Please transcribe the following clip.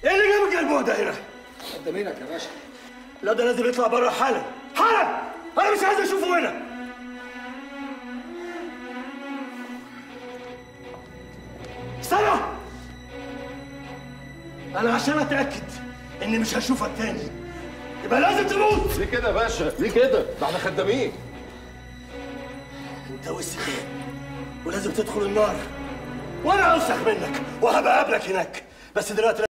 ايه اللي جابك الموضة هنا؟ انت مينك يا باشا لا ده لازم يطلع بره حالا حالا انا مش عايز اشوفه هنا استنى انا عشان اتاكد اني مش هشوفك تاني يبقى لازم تموت ليه كده يا باشا ليه كده ده احنا خدامين انت وسخ ولازم تدخل النار وانا اوسخ منك وهبقى قابلك هناك بس دلوقتي